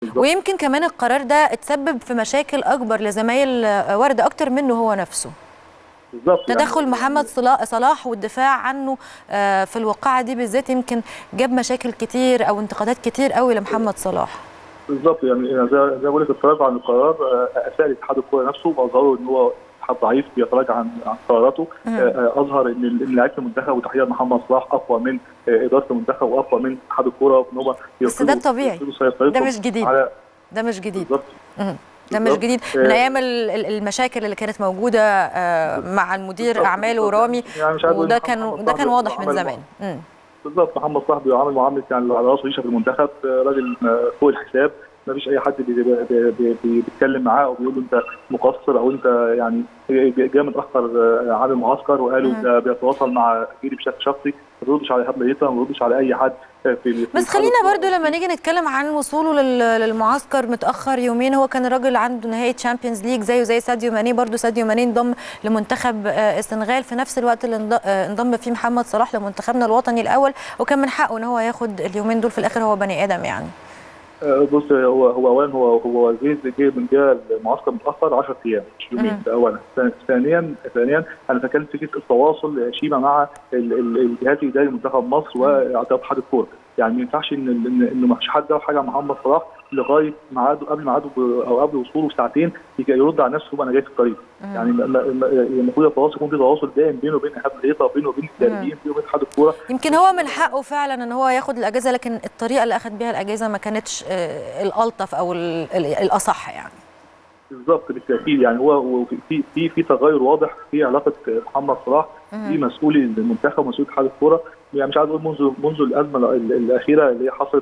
بالظبط. ويمكن كمان القرار ده اتسبب في مشاكل اكبر لزمايل آه، ورده اكتر منه هو نفسه بالظبط يعني- تدخل محمد صلا- صلاح والدفاع عنه آه، في الوقعه دي بالذات يمكن جاب مشاكل كتير او انتقادات كتير قوي لمحمد صلاح بالظبط يعني يعني زي زي ما بقول لك التراجع عن القرار آه، اساء لاتحاد الكوره نفسه واظهروا ان هو اتحاد ضعيف بيتراجع عن عن قراراته آه، آه، اظهر ان ال- ان لعيبه المنتخب وتحديدا محمد صلاح اقوى من آه، اداره المنتخب واقوى من اتحاد الكوره وان هم بس ده طبيعي. يفرضوا سيطرتهم ده مش جديد. على ده مش جديد بالظبط مم. ده مش بالظبط. جديد من آه، ايام ال- ال- المشاكل اللي كانت موجوده آه، مع المدير بالظبط، اعماله بالظبط. رامي يعني مش عايز أقول وده إن كان محمد ده كان صلاح واضح من عمل زمان مم. بالظبط محمد صلاح بيعامل معامله يعني اللي على راسه ريشه في المنتخب آه، راجل آه، فوق الحساب ما فيش اي حد بي- بي- بي- بي- بي- بيتكلم معاه او بيقول له انت مقصر او انت يعني جاي متاخر آه، عن المعسكر وقالوا ده بيتواصل مع جيلي بشكل شخصي ما بيردش على حد ميته ما بيردش على اي حد آه، في في بس خلينا برضو لما نيجي نتكلم عن وصوله لل- للمعسكر متاخر يومين هو كان الراجل عنده نهائي تشامبيونز ليج زيه زي ساديو ماني برضو ساديو ماني انضم لمنتخب آه، السنغال في نفس الوقت اللي انض- آه، انضم فيه محمد صلاح لمنتخبنا الوطني الاول وكان من حقه ان هو ياخد اليومين دول في الاخر هو بني ادم يعني آه، بص هو هو اولا هو هو جه جه من جه المعسكر متاخر 10 ايام مش يومين ده اولا ثانيا- ثانيا ثانيا انا بتكلم فكره التواصل شيما مع ال- ال- الجهاز الاداري لمنتخب مصر واتحاد الكوره يعني ما ينفعش ان ان انه ما فيش حد يعرف حاجه عن محمد صلاح لغايه ميعاده قبل ميعاده ب- او قبل وصوله بساعتين يجي يرد على نفسه يبقى انا جاي في الطريق يعني ما- ما- ما- المفروض التواصل يكون في تواصل دائم بينه وبين ايهاب الهيطه وبينه وبين الاداريين بينه وبين اتحاد الكوره يمكن هو من حقه فعلا ان هو ياخد الاجازه لكن الطريقه اللي اخد بيها الاجازه ما كانتش آه، الالطف او ال- ال- الاصح يعني بالظبط بالتاكيد يعني هو هو في في في تغير واضح في علاقه محمد صلاح في مسؤولي المنتخب ومسؤولي اتحاد الكوره يعني مش عايز اقول منذ منذ الازمه ال- الاخيره اللي هي حصلت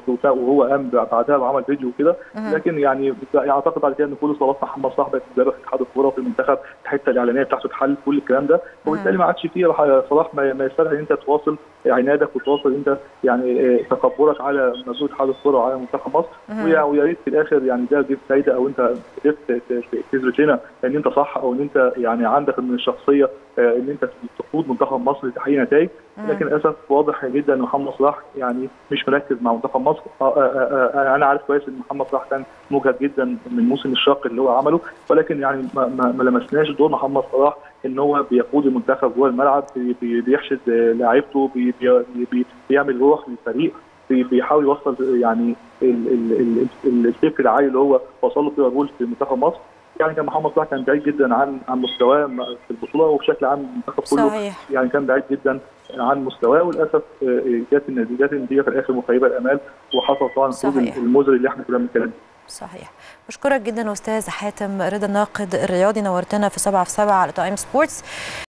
وهو قام بعدها وعمل فيديو وكده لكن يعني يعني اعتقد بعد كده ان كل صلاه محمد صلاح بقت تدرس في اتحاد الكوره وفي المنتخب الحته الاعلانيه بتاعته اتحل كل الكلام ده وبالتالي ما عادش فيه راح- صلاح ما ما يستدعي ان انت تواصل عنادك وتواصل انت يعني آه، تكبرك على مسؤول اتحاد الكوره وعلى منتخب مصر ويا- ويا ريت في الاخر يعني ده جبت فايده او انت قدرت ت- ت- تثبت لنا ان انت صح او ان انت يعني عندك من الشخصيه آه، ان انت تقود منتخب مصر لتحقيق نتائج لكن للاسف واضح جدا ان محمد صلاح يعني مش مركز مع منتخب مصر آه، آه، آه، آه، انا عارف كويس ان محمد صلاح كان مجهد جدا من موسم الشاق اللي هو عمله ولكن يعني ما, ما, ما لمسناش دور محمد صلاح ان هو بيقود المنتخب جوه الملعب بي- بي- بيحشد آه، لاعيبته بي بي بي بيعمل روح للفريق بي- بيحاول يوصل يعني ال- ال- ال- ال- الفكر العالي اللي هو وصل له في جول في منتخب مصر يعني كان محمد صلاح كان بعيد جدا عن عن مستواه في البطوله وبشكل عام المنتخب كله صحيح يعني كان بعيد جدا عن مستواه وللاسف آه، جت النتيجه جت النتيجه في الاخر مخيبه الامال وحصل طبعا الخروج صحيح. المزري اللي احنا كنا بنتكلم صحيح بشكرك جدا استاذ حاتم رضا الناقد الرياضي نورتنا في 7 في 7 على تايم سبورتس